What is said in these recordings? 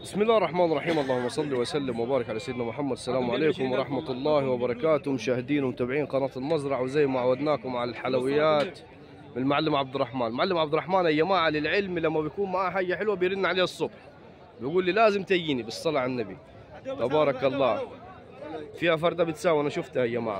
بسم الله الرحمن الرحيم اللهم صل وسلم وبارك على سيدنا محمد السلام عليكم ورحمة الله وبركاته مشاهدين ومتابعين قناة المزرعة وزي ما عودناكم على الحلويات من المعلم عبد الرحمن المعلم عبد الرحمن يا جماعة للعلم لما بيكون معاه حاجة حلوة بيرن عليه الصبح بيقول لي لازم تجيني بالصلاة على النبي تبارك الله فيها فردة بتساوي أنا شفتها يا جماعة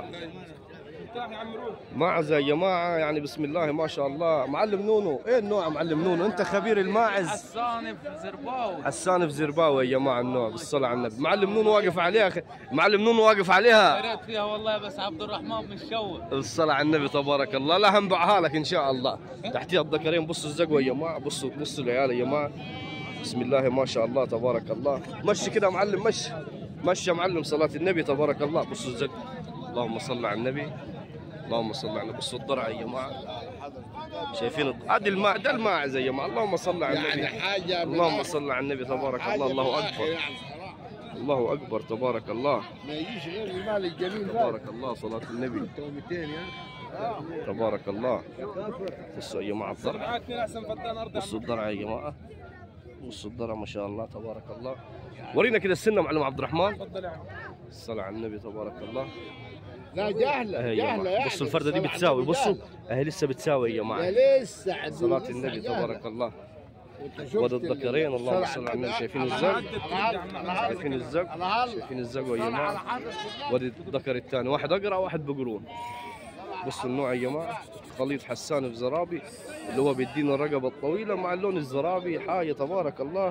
معزة يا جماعة يعني بسم الله ما شاء الله معلم نونو ايه النوع معلم نونو انت خبير الماعز حسان في زرباوي حسان في زرباوي يا جماعة النوع بالصلاة على النبي معلم نونو واقف عليها أخي. معلم نونو واقف عليها قريت فيها والله بس عبد الرحمن مشوه بالصلاة على النبي تبارك الله لا هنبعها لك إن شاء الله تحتيها الذكرين بصوا الزقوة يا جماعة بصوا بصوا العيال يا جماعة بسم الله ما شاء الله تبارك الله مشي كده يا معلم مشي مشي يا معلم صلاة النبي تبارك الله بصوا الزق اللهم صل على النبي اللهم صل على النبي بصوا الضرع يا جماعة شايفين الض- هذه الماء ده الماعز يا جماعة اللهم صل على النبي يعني حاجه اللهم صل على النبي تبارك الله الله حاجة أكبر يعني صراحة. الله أكبر تبارك الله ما يجيش غير المال الجميل ده تبارك الله صلاة النبي 200 يا تبارك الله بصوا يا جماعة الضرع بصوا الضرع يا جماعة بصوا الضرع ما شاء الله تبارك الله ورينا كده السنة معلم عبد الرحمن الصلاة على النبي تبارك الله لا جهله اهي يا جهله جماعة يعني بصوا الفردة دي الصراحة بتساوي دي بصوا جهلة. اهي لسه بتساوي يا جماعة يا لسه عدو، صلاة لسه النبي جهلة. تبارك الله وأنت شفت ود ال- الذكرين اللهم الصلاة صل على النبي شايفين على الزق هل- على هل- على هل- شايفين الزق على هل- شايفين الزق يا الصلاة على جماعة حضرة النبي. ودي الذكر الثاني واحد اقرا واحد بقرون بصوا النوع يا جماعه خليط حسان في زرابي اللي هو بيدينا الرقبه الطويله مع اللون الزرابي حاجه تبارك الله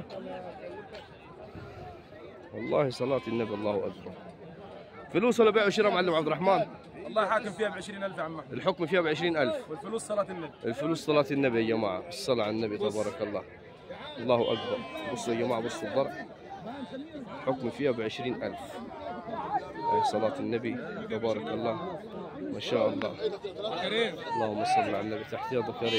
والله صلاة النبي الله اكبر فلوس ولا بيع وشراء معلم عبد الرحمن الله حاكم فيها ب 20000 يا عم أحمد. الحكم فيها ب 20000 والفلوس صلاة النبي الفلوس صلاة النبي يا جماعة الصلاة على النبي تبارك الله الله أكبر بصوا يا جماعة بصوا الضرع حكم فيها بعشرين ألف أي صلاة النبي تبارك الله ما شاء الله اللهم صل على النبي تحتها ذكرين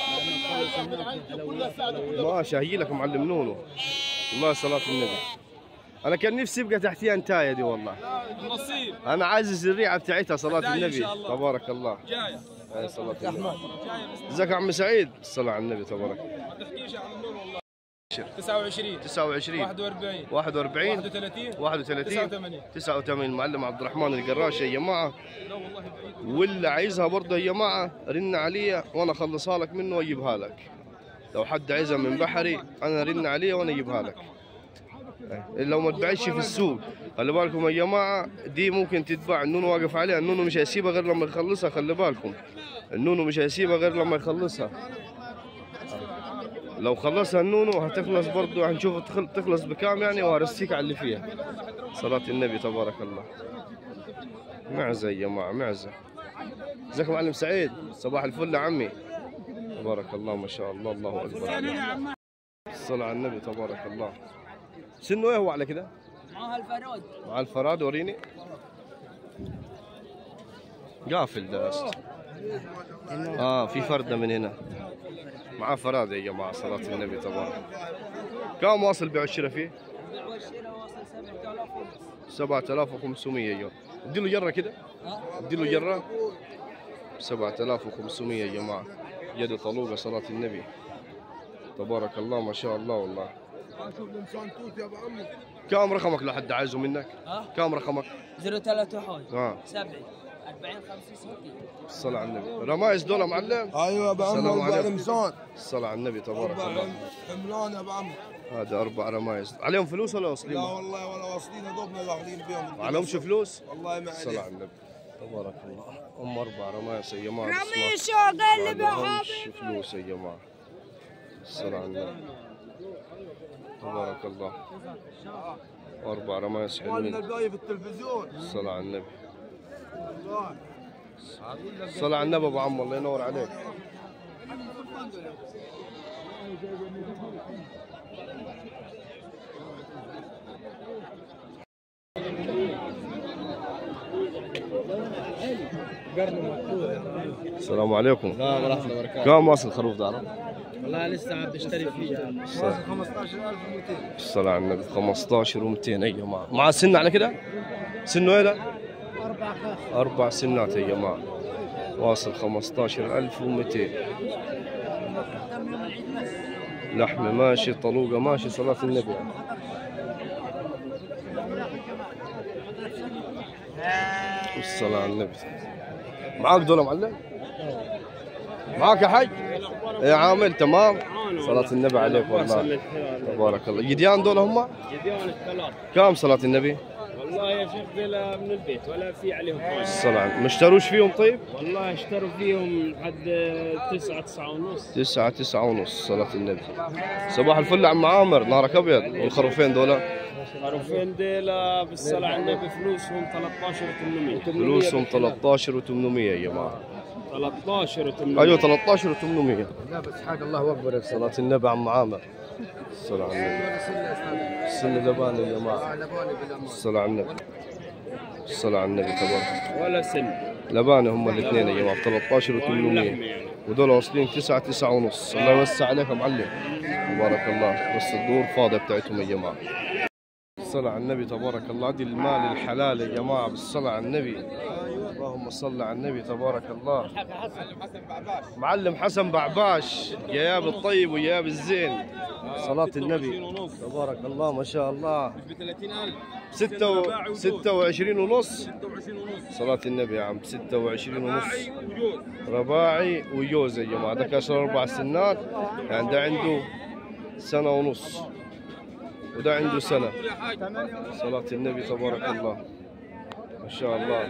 ما شاهي لك معلم نونو الله صلاة النبي أنا كان نفسي يبقى تحتيها انتايه دي والله نصيب أنا عايز الريعة بتاعتها صلاة جاي إن النبي شاء الله. تبارك الله جاية أي صلاة النبي ازيك يا عم سعيد الصلاة على النبي تبارك ما تحكيش عن النور والله 29 29 41 41 31 31 89 89 المعلم عبد الرحمن القراش يا جماعه لا والله بعيد واللي عايزها برضه يا جماعه رن علي وانا اخلصها لك منه واجيبها لك لو حد عايزها من بحري انا رن عليه وانا اجيبها لك إيه، لو ما تباعش في السوق خلي بالكم يا جماعه دي ممكن تتباع النونو واقف عليها النونو مش هيسيبها غير لما يخلصها خلي بالكم النونو مش هيسيبها غير لما يخلصها لو خلصها النونو هتخلص برضه هنشوف تخل- تخلص بكام يعني وهرسيك على اللي فيها صلاة النبي تبارك الله معزة يا جماعة معزة ازيك يا معلم سعيد صباح الفل يا عمي تبارك الله ما شاء الله الله اكبر الصلاة على النبي تبارك الله سنه ايه هو على كده؟ معها الفرود مع الفراد وريني قافل ده أصلاً. اه في فردة من هنا معاه فراد يا جماعة صلاة النبي تبارك كم واصل بيع الشراء فيه؟ البيع والشراء واصل 7000 ونص 7500 يوم اديله جرة كده اديله جرة 7500 يا جماعة يد طلوقة صلاة النبي تبارك الله ما شاء الله والله شوف الانسان توت يا ابو عمي كم رقمك لو حد عايزه منك؟ ها كم رقمك؟ 031 اه 7 40 50 60 الصلاة على النبي رمايز دول يا معلم ايوه يا ابو السلام عمي اربع عليكم. رمسان الصلاة على النبي تبارك اربع الله حملان يا ابو عمي هذا أربع رمايز عليهم فلوس ولا لا واصلين؟ والله ولا واصلين دوبنا داخلين بيهم ما عليهمش فلوس؟ والله ما الصلاة على عليك النبي تبارك الله هم أربع رمايز يا جماعة رميشو قلبي ما عليهمش فلوس يا جماعة الصلاة على النبي تبارك الله أربع رمايز والله حلوين الباقي في التلفزيون الصلاة على النبي والله الصلاة على النبي أبو عم الله ينور عليك السلام عليكم لا ورحمة الله وبركاته كم واصل الخروف ده عرب؟ والله لسه عم بشتري فيها الصلاة على النبي 15 و200 يا جماعة مع سن على كده؟ سنه ايه ده؟ أربع أربع سنات يا جماعة واصل 15200 لحمة ماشي طلوقة ماشي صلاة النبي والصلاة على النبي معاك دول يا معلم معاك يا حاج يا عامل تمام صلاة النبي عليك والله تبارك الله جديان دول هم جديان الثلاث كم صلاة النبي والله يا شيخ ديلا من البيت ولا في عليهم حاجه الصلاة على- مشتروش فيهم طيب والله اشتروا فيهم لحد تسعة تسعة ونص تسعة تسعة ونص صلاة النبي صباح الفل عم عامر نهارك ابيض والخروفين دول خروفين ديلا بالصلاة على النبي فلوسهم 13 و800 فلوسهم 13 و800 يا جماعة 13 و800 ايوه 13 و800 لا بس حاج الله اكبر صلاة النبي عم عامر الصلاة على النبي السن لباني يا جماعة الصلاة على النبي الصلاة على النبي تبارك ولا سن لباني هم الاثنين يا جماعة 13 لحمة و800 يعني ودول واصلين تسعة تسعة ونص الله يوسع عليك يا معلم تبارك الله بس الدور فاضية بتاعتهم يا جماعة الصلاة على النبي تبارك الله دي المال الحلال يا جماعة بالصلاة على النبي اللهم صل على النبي تبارك الله معلم حسن بعباش جياب الطيب وجياب الزين صلاة النبي تبارك الله ما شاء الله ب 30000 ستة و... ستة وعشرين ونص 26 ونص صلاة النبي يا عم ستة وعشرين ونص راعي وجوز رباعي ويوز يا جماعة ده كسر أربع سنات يعني ده عنده سنة ونص وده عنده سنة صلاة النبي تبارك الله ما شاء الله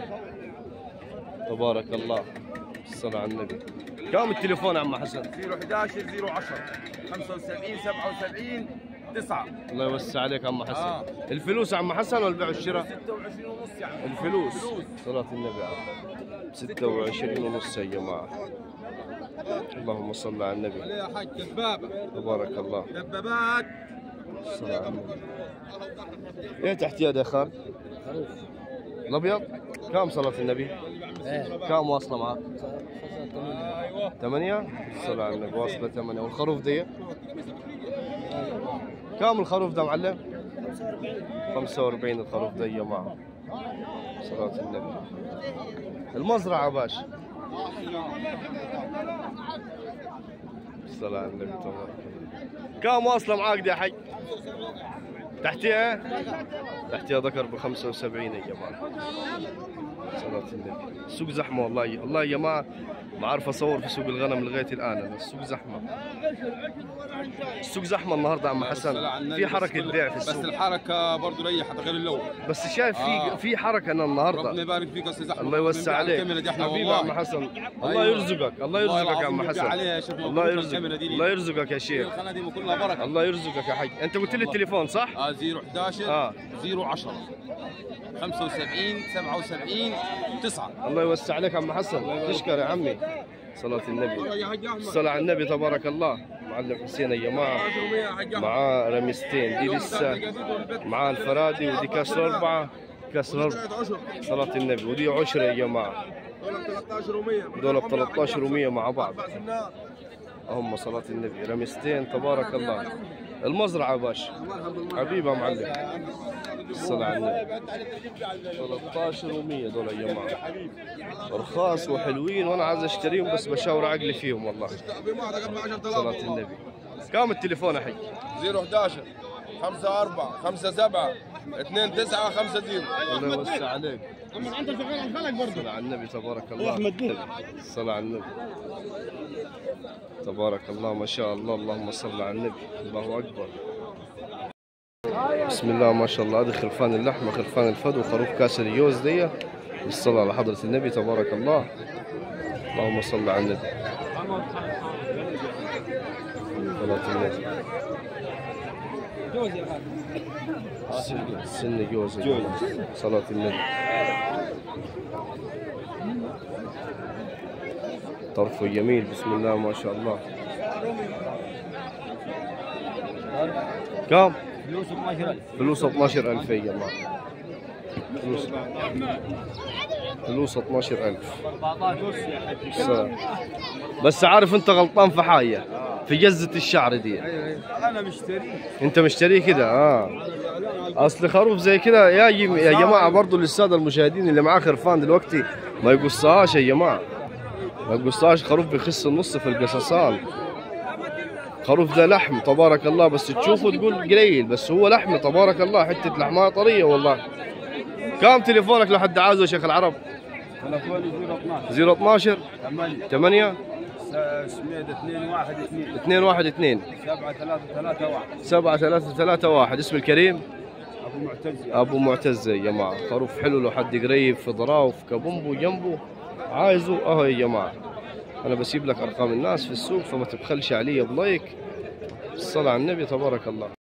تبارك الله الصلاة على النبي كم التليفون عم حسن 011 010 75 77 9 الله يوسع عليك عم حسن آه. الفلوس عم حسن ولا البيع والشراء 26 ونص يعني الفلوس صلاة النبي عم 26 ونص يا جماعة اللهم صل على النبي يا حاج دبابه تبارك الله دبابات الصلاة على النبي ايه تحت يد يا خال؟ الابيض كم صلاة النبي؟ كم واصلة معك؟ ايوه ثمانية؟ الصلاة على النبي واصلة ثمانية والخروف دي؟ كم الخروف ده معلم؟ 45 الخروف ده يا جماعة صلاة النبي المزرعة باش الصلاة على النبي تبارك الله كم واصلة معاك دي يا حي؟ تحتيها؟ تحتيها ذكر ب 75 يا جماعة صلاة النبي السوق زحمة والله والله يا جماعة ما عارف اصور في سوق الغنم لغاية الآن أنا السوق زحمة السوق زحمة النهاردة عم حسن في حركة بيع في بس السوق الحركه برضه ريحت غير الاول بس شايف في آه. في حركة أنا النهاردة ربنا يبارك فيك استاذ احمد الله يوسع عليك الكاميرا دي احنا حبيبي عم والله حسن الله أيوة. يرزقك الله والله يرزقك يا عم العظيم حسن يرجع عليها يا شيخ الله مبروك يرزقك الكاميرا دي لي. الله يرزقك يا شيخ القناه دي كلها بركه الله يرزقك يا حي انت قلت لي التليفون صح؟ اه 011 آه. 010 75 77 9 الله يوسع عليك يا عم حسن تشكر يا عمي صلاة النبي يا حاج احمد الصلاة على النبي تبارك الله معلم حسين يا جماعة يا حاج احمد معاه رميستين دي لسه معاه الفرادي ودي كسر أربعة كسر أربعة صلاة النبي ودي عشرة يا جماعة 13 و100 دول ب 13 و100 مع بعض هم صلاة النبي رميستين تبارك الله المزرعة باش حبيبة معلم الصلاة على النبي 13 و100 دول يا جماعة رخاص وحلوين وانا عايز اشتريهم بس بشاور عقلي فيهم والله صلاة النبي كم التليفون يا حي 011 5 4 5 7 2 9 5 0 الله يوسع عليك الصلاة على النبي تبارك الله الصلاة على النبي تبارك الله ما شاء الله اللهم صل على النبي الله أكبر بسم الله ما شاء الله هذه خرفان اللحمة خرفان الفدو خروف كاس اليوز دي بالصلاة على حضرة النبي تبارك الله اللهم صل على النبي صلاة النبي سن- سن جوز يا جماعة. صلاة النبي طرفه جميل بسم الله ما شاء الله كم؟ فلوس 12000 فلوس 12000 يا جماعة فلوس فلوس 12000 14 يا حاج س- بس عارف انت غلطان في حاجة في جزة الشعر دي انا مشتري انت مشتريه كده اه اصل خروف زي كده يا جم- يا جماعه برضو للساده المشاهدين اللي معاه خرفان دلوقتي ما يقصهاش يا جماعه ما يقصهاش خروف بيخس النص في القصصان خروف ده لحم تبارك الله بس تشوفه تقول قليل بس هو لحم تبارك الله حته لحمها طريه والله كم تليفونك لو حد عاوزه يا شيخ العرب تلفوني 012 012 8 8 سميد 2 1 2 2 1 2 7 3 3 1 7 3 3 1 اسم الكريم ابو معتز ابو معتز يا جماعه خروف حلو لو حد قريب في ضراو في كبومبو جنبه عايزه اهو يا جماعه انا بسيب لك ارقام الناس في السوق فما تبخلش علي بلايك الصلاه على النبي تبارك الله